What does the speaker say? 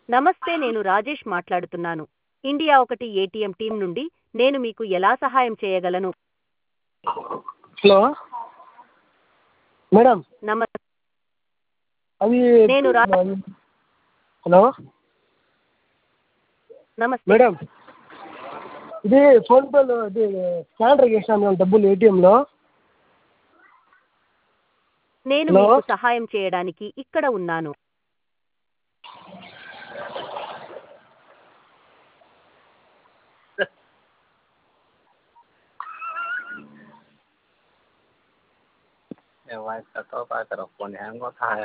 నమస్తే నేను రాజేష్ మాట్లాడుతున్నాను ఇండియా ఒకటి ఏటీఎం టీం నుండి నేను మీకు ఎలా సహాయం చేయగలను హలో మేడం నమ అది నేను రా- హలో నమస్తే మేడం ఇది ఫోన్పేలో ఇది స్కానర్ చేసాను మేము డబ్బులు ఏటీఎంలో నేను హలో? మీకు సహాయం చేయడానికి ఇక్కడ ఉన్నాను ए वाइफ का तो बात करो फोन हैंग होता है